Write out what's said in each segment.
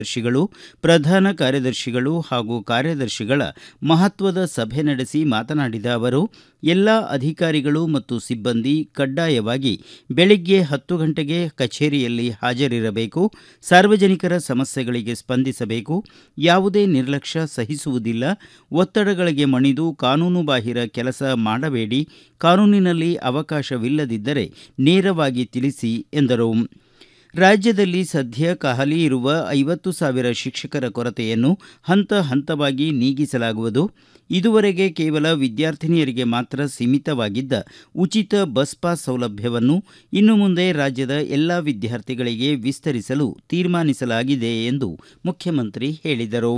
ಕಾರ್ಯದರ್ಶಿಗಳು ಪ್ರಧಾನ ಕಾರ್ಯದರ್ಶಿಗಳು ಹಾಗೂ ಕಾರ್ಯದರ್ಶಿಗಳ ಮಹತ್ವದ ಸಭೆ ನಡೆಸಿ ಮಾತನಾಡಿದ ಅವರು ಎಲ್ಲ ಅಧಿಕಾರಿಗಳು ಮತ್ತು ಸಿಬ್ಬಂದಿ ಕಡ್ಡಾಯವಾಗಿ ಬೆಳಿಗ್ಗೆ ಹತ್ತು ಗಂಟೆಗೆ ಕಚೇರಿಯಲ್ಲಿ ಹಾಜರಿರಬೇಕು ಸಾರ್ವಜನಿಕರ ಸಮಸ್ಯೆಗಳಿಗೆ ಸ್ಪಂದಿಸಬೇಕು ಯಾವುದೇ ನಿರ್ಲಕ್ಷ್ಯ ಸಹಿಸುವುದಿಲ್ಲ ಒತ್ತಡಗಳಿಗೆ ಮಣಿದು ಕಾನೂನುಬಾಹಿರ ಕೆಲಸ ಮಾಡಬೇಡಿ ಕಾನೂನಿನಲ್ಲಿ ಅವಕಾಶವಿಲ್ಲದಿದ್ದರೆ ನೇರವಾಗಿ ತಿಳಿಸಿ ಎಂದರು ರಾಜ್ಯದಲ್ಲಿ ಸದ್ಯ ಖಾಲಿ ಇರುವ ಐವತ್ತು ಸಾವಿರ ಶಿಕ್ಷಕರ ಕೊರತೆಯನ್ನು ಹಂತ ಹಂತವಾಗಿ ನೀಗಿಸಲಾಗುವುದು ಇದುವರೆಗೆ ಕೇವಲ ವಿದ್ಯಾರ್ಥಿನಿಯರಿಗೆ ಮಾತ್ರ ಸೀಮಿತವಾಗಿದ್ದ ಉಚಿತ ಬಸ್ ಪಾಸ್ ಸೌಲಭ್ಯವನ್ನು ಇನ್ನು ಮುಂದೆ ರಾಜ್ಯದ ಎಲ್ಲ ವಿದ್ಯಾರ್ಥಿಗಳಿಗೆ ವಿಸ್ತರಿಸಲು ತೀರ್ಮಾನಿಸಲಾಗಿದೆ ಎಂದು ಮುಖ್ಯಮಂತ್ರಿ ಹೇಳಿದರು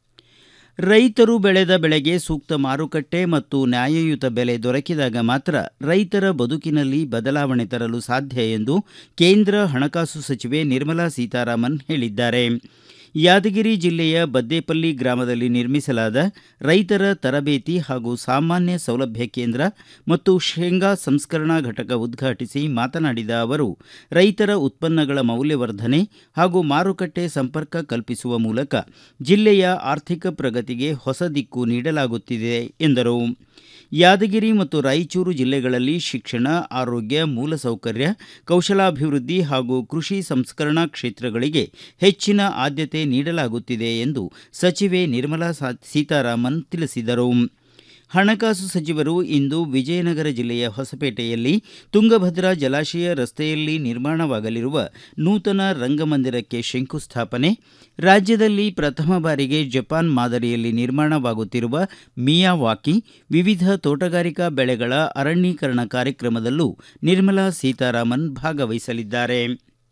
ರೈತರು ಬೆಳೆದ ಬೆಳೆಗೆ ಸೂಕ್ತ ಮಾರುಕಟ್ಟೆ ಮತ್ತು ನ್ಯಾಯಯುತ ಬೆಲೆ ದೊರಕಿದಾಗ ಮಾತ್ರ ರೈತರ ಬದುಕಿನಲ್ಲಿ ಬದಲಾವಣೆ ತರಲು ಸಾಧ್ಯ ಎಂದು ಕೇಂದ್ರ ಹಣಕಾಸು ಸಚಿವೆ ನಿರ್ಮಲಾ ಸೀತಾರಾಮನ್ ಹೇಳಿದ್ದಾರೆ ಯಾದಗಿರಿ ಜಿಲ್ಲೆಯ ಬದ್ದೇಪಲ್ಲಿ ಗ್ರಾಮದಲ್ಲಿ ನಿರ್ಮಿಸಲಾದ ರೈತರ ತರಬೇತಿ ಹಾಗೂ ಸಾಮಾನ್ಯ ಸೌಲಭ್ಯ ಕೇಂದ್ರ ಮತ್ತು ಶೇಂಗಾ ಸಂಸ್ಕರಣಾ ಘಟಕ ಉದ್ಘಾಟಿಸಿ ಮಾತನಾಡಿದ ಅವರು ರೈತರ ಉತ್ಪನ್ನಗಳ ಮೌಲ್ಯವರ್ಧನೆ ಹಾಗೂ ಮಾರುಕಟ್ಟೆ ಸಂಪರ್ಕ ಕಲ್ಪಿಸುವ ಮೂಲಕ ಜಿಲ್ಲೆಯ ಆರ್ಥಿಕ ಪ್ರಗತಿಗೆ ಹೊಸ ದಿಕ್ಕು ನೀಡಲಾಗುತ್ತಿದೆ ಎಂದರು ಯಾದಗಿರಿ ಮತ್ತು ರಾಯಚೂರು ಜಿಲ್ಲೆಗಳಲ್ಲಿ ಶಿಕ್ಷಣ ಆರೋಗ್ಯ ಮೂಲಸೌಕರ್ಯ ಕೌಶಲಾಭಿವೃದ್ಧಿ ಹಾಗೂ ಕೃಷಿ ಸಂಸ್ಕರಣಾ ಕ್ಷೇತ್ರಗಳಿಗೆ ಹೆಚ್ಚಿನ ಆದ್ಯತೆ ನೀಡಲಾಗುತ್ತಿದೆ ಎಂದು ಸಚಿವೆ ನಿರ್ಮಲಾ ಸೀತಾರಾಮನ್ ತಿಳಿಸಿದರು ಹಣಕಾಸು ಸಚಿವರು ಇಂದು ವಿಜಯನಗರ ಜಿಲ್ಲೆಯ ಹೊಸಪೇಟೆಯಲ್ಲಿ ತುಂಗಭದ್ರಾ ಜಲಾಶಯ ರಸ್ತೆಯಲ್ಲಿ ನಿರ್ಮಾಣವಾಗಲಿರುವ ನೂತನ ರಂಗಮಂದಿರಕ್ಕೆ ಶಂಕುಸ್ಥಾಪನೆ ರಾಜ್ಯದಲ್ಲಿ ಪ್ರಥಮ ಬಾರಿಗೆ ಜಪಾನ್ ಮಾದರಿಯಲ್ಲಿ ನಿರ್ಮಾಣವಾಗುತ್ತಿರುವ ಮಿಯಾವಾಕಿ ವಿವಿಧ ತೋಟಗಾರಿಕಾ ಬೆಳೆಗಳ ಅರಣ್ಯೀಕರಣ ಕಾರ್ಯಕ್ರಮದಲ್ಲೂ ನಿರ್ಮಲಾ ಸೀತಾರಾಮನ್ ಭಾಗವಹಿಸಲಿದ್ದಾರೆ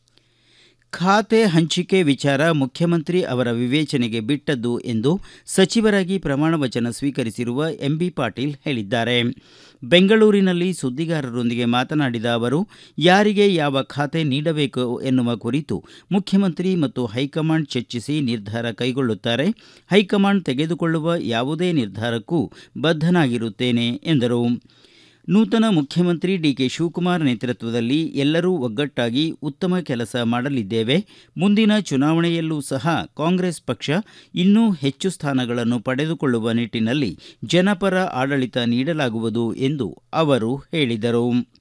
ಖಾತೆ ಹಂಚಿಕೆ ವಿಚಾರ ಮುಖ್ಯಮಂತ್ರಿ ಅವರ ವಿವೇಚನೆಗೆ ಬಿಟ್ಟದ್ದು ಎಂದು ಸಚಿವರಾಗಿ ಪ್ರಮಾಣ ವಚನ ಸ್ವೀಕರಿಸಿರುವ ಎಂಬಿ ಪಾಟೀಲ್ ಹೇಳಿದ್ದಾರೆ ಬೆಂಗಳೂರಿನಲ್ಲಿ ಸುದ್ದಿಗಾರರೊಂದಿಗೆ ಮಾತನಾಡಿದ ಅವರು ಯಾರಿಗೆ ಯಾವ ಖಾತೆ ನೀಡಬೇಕು ಎನ್ನುವ ಕುರಿತು ಮುಖ್ಯಮಂತ್ರಿ ಮತ್ತು ಹೈಕಮಾಂಡ್ ಚರ್ಚಿಸಿ ನಿರ್ಧಾರ ಕೈಗೊಳ್ಳುತ್ತಾರೆ ಹೈಕಮಾಂಡ್ ತೆಗೆದುಕೊಳ್ಳುವ ಯಾವುದೇ ನಿರ್ಧಾರಕ್ಕೂ ಬದ್ಧನಾಗಿರುತ್ತೇನೆ ಎಂದರು ನೂತನ ಮುಖ್ಯಮಂತ್ರಿ ಡಿಕೆ ಶಿವಕುಮಾರ್ ನೇತೃತ್ವದಲ್ಲಿ ಎಲ್ಲರೂ ಒಗ್ಗಟ್ಟಾಗಿ ಉತ್ತಮ ಕೆಲಸ ಮಾಡಲಿದ್ದೇವೆ ಮುಂದಿನ ಚುನಾವಣೆಯಲ್ಲೂ ಸಹ ಕಾಂಗ್ರೆಸ್ ಪಕ್ಷ ಇನ್ನೂ ಹೆಚ್ಚು ಸ್ಥಾನಗಳನ್ನು ಪಡೆದುಕೊಳ್ಳುವ ನಿಟ್ಟಿನಲ್ಲಿ ಜನಪರ ಆಡಳಿತ ನೀಡಲಾಗುವುದು ಎಂದು ಅವರು ಹೇಳಿದರು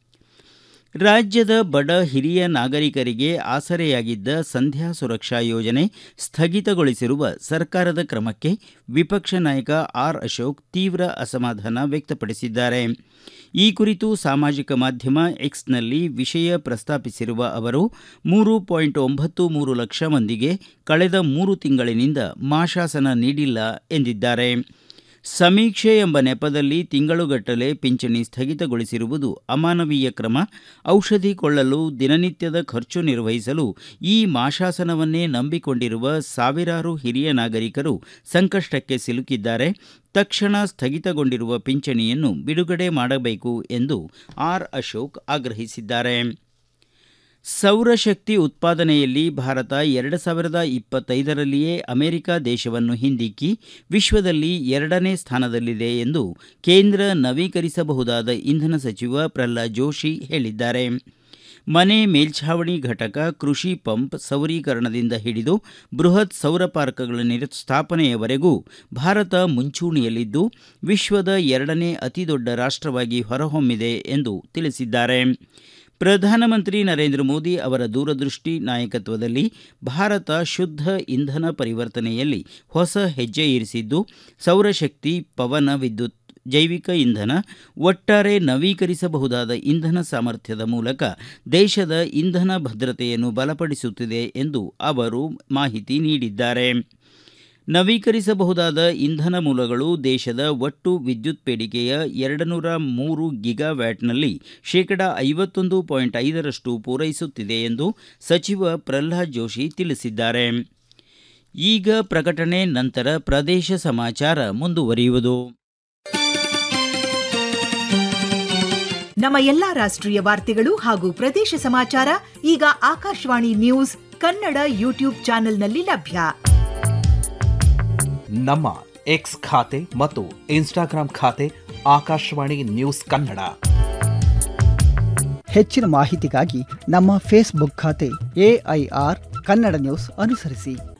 ರಾಜ್ಯದ ಬಡ ಹಿರಿಯ ನಾಗರಿಕರಿಗೆ ಆಸರೆಯಾಗಿದ್ದ ಸಂಧ್ಯಾ ಸುರಕ್ಷಾ ಯೋಜನೆ ಸ್ಥಗಿತಗೊಳಿಸಿರುವ ಸರ್ಕಾರದ ಕ್ರಮಕ್ಕೆ ವಿಪಕ್ಷ ನಾಯಕ ಆರ್ ಅಶೋಕ್ ತೀವ್ರ ಅಸಮಾಧಾನ ವ್ಯಕ್ತಪಡಿಸಿದ್ದಾರೆ ಈ ಕುರಿತು ಸಾಮಾಜಿಕ ಮಾಧ್ಯಮ ಎಕ್ಸ್ನಲ್ಲಿ ವಿಷಯ ಪ್ರಸ್ತಾಪಿಸಿರುವ ಅವರು ಮೂರು ಪಾಯಿಂಟ್ ಒಂಬತ್ತು ಮೂರು ಲಕ್ಷ ಮಂದಿಗೆ ಕಳೆದ ಮೂರು ತಿಂಗಳಿನಿಂದ ಮಾಶಾಸನ ನೀಡಿಲ್ಲ ಎಂದಿದ್ದಾರೆ ಸಮೀಕ್ಷೆ ಎಂಬ ನೆಪದಲ್ಲಿ ತಿಂಗಳುಗಟ್ಟಲೆ ಪಿಂಚಣಿ ಸ್ಥಗಿತಗೊಳಿಸಿರುವುದು ಅಮಾನವೀಯ ಕ್ರಮ ಔಷಧಿ ಕೊಳ್ಳಲು ದಿನನಿತ್ಯದ ಖರ್ಚು ನಿರ್ವಹಿಸಲು ಈ ಮಾಶಾಸನವನ್ನೇ ನಂಬಿಕೊಂಡಿರುವ ಸಾವಿರಾರು ಹಿರಿಯ ನಾಗರಿಕರು ಸಂಕಷ್ಟಕ್ಕೆ ಸಿಲುಕಿದ್ದಾರೆ ತಕ್ಷಣ ಸ್ಥಗಿತಗೊಂಡಿರುವ ಪಿಂಚಣಿಯನ್ನು ಬಿಡುಗಡೆ ಮಾಡಬೇಕು ಎಂದು ಆರ್ ಅಶೋಕ್ ಆಗ್ರಹಿಸಿದ್ದಾರೆ ಸೌರಶಕ್ತಿ ಉತ್ಪಾದನೆಯಲ್ಲಿ ಭಾರತ ಎರಡು ಸಾವಿರದ ಇಪ್ಪತ್ತೈದರಲ್ಲಿಯೇ ಅಮೆರಿಕ ದೇಶವನ್ನು ಹಿಂದಿಕ್ಕಿ ವಿಶ್ವದಲ್ಲಿ ಎರಡನೇ ಸ್ಥಾನದಲ್ಲಿದೆ ಎಂದು ಕೇಂದ್ರ ನವೀಕರಿಸಬಹುದಾದ ಇಂಧನ ಸಚಿವ ಪ್ರಹ್ಲಾದ್ ಜೋಶಿ ಹೇಳಿದ್ದಾರೆ ಮನೆ ಮೇಲ್ಛಾವಣಿ ಘಟಕ ಕೃಷಿ ಪಂಪ್ ಸೌರೀಕರಣದಿಂದ ಹಿಡಿದು ಬೃಹತ್ ಸೌರ ಪಾರ್ಕ್ಗಳ ಸ್ಥಾಪನೆಯವರೆಗೂ ಭಾರತ ಮುಂಚೂಣಿಯಲ್ಲಿದ್ದು ವಿಶ್ವದ ಎರಡನೇ ಅತಿದೊಡ್ಡ ರಾಷ್ಟವಾಗಿ ಹೊರಹೊಮ್ಮಿದೆ ಎಂದು ತಿಳಿಸಿದ್ದಾರೆ ಪ್ರಧಾನಮಂತ್ರಿ ನರೇಂದ್ರ ಮೋದಿ ಅವರ ದೂರದೃಷ್ಟಿ ನಾಯಕತ್ವದಲ್ಲಿ ಭಾರತ ಶುದ್ಧ ಇಂಧನ ಪರಿವರ್ತನೆಯಲ್ಲಿ ಹೊಸ ಹೆಜ್ಜೆ ಇರಿಸಿದ್ದು ಸೌರಶಕ್ತಿ ಪವನ ವಿದ್ಯುತ್ ಜೈವಿಕ ಇಂಧನ ಒಟ್ಟಾರೆ ನವೀಕರಿಸಬಹುದಾದ ಇಂಧನ ಸಾಮರ್ಥ್ಯದ ಮೂಲಕ ದೇಶದ ಇಂಧನ ಭದ್ರತೆಯನ್ನು ಬಲಪಡಿಸುತ್ತಿದೆ ಎಂದು ಅವರು ಮಾಹಿತಿ ನೀಡಿದ್ದಾರೆ ನವೀಕರಿಸಬಹುದಾದ ಇಂಧನ ಮೂಲಗಳು ದೇಶದ ಒಟ್ಟು ವಿದ್ಯುತ್ ಬೇಡಿಕೆಯ ಎರಡು ನೂರ ಮೂರು ಗಿಗಾವ್ಯಾಟ್ನಲ್ಲಿ ಶೇಕಡಾ ಐವತ್ತೊಂದು ಪಾಯಿಂಟ್ ಐದರಷ್ಟು ಪೂರೈಸುತ್ತಿದೆ ಎಂದು ಸಚಿವ ಪ್ರಹ್ಲಾದ್ ಜೋಶಿ ತಿಳಿಸಿದ್ದಾರೆ ಈಗ ಪ್ರಕಟಣೆ ನಂತರ ಪ್ರದೇಶ ಸಮಾಚಾರ ಮುಂದುವರಿಯುವುದು ನಮ್ಮ ಎಲ್ಲಾ ರಾಷ್ಟ್ರೀಯ ವಾರ್ತೆಗಳು ಹಾಗೂ ಪ್ರದೇಶ ಸಮಾಚಾರ ಈಗ ಆಕಾಶವಾಣಿ ನ್ಯೂಸ್ ಕನ್ನಡ ಯೂಟ್ಯೂಬ್ ಚಾನೆಲ್ನಲ್ಲಿ ಲಭ್ಯ ನಮ್ಮ ಎಕ್ಸ್ ಖಾತೆ ಮತ್ತು ಇನ್ಸ್ಟಾಗ್ರಾಂ ಖಾತೆ ಆಕಾಶವಾಣಿ ನ್ಯೂಸ್ ಕನ್ನಡ ಹೆಚ್ಚಿನ ಮಾಹಿತಿಗಾಗಿ ನಮ್ಮ ಫೇಸ್ಬುಕ್ ಖಾತೆ ಎಐಆರ್ ಕನ್ನಡ ನ್ಯೂಸ್ ಅನುಸರಿಸಿ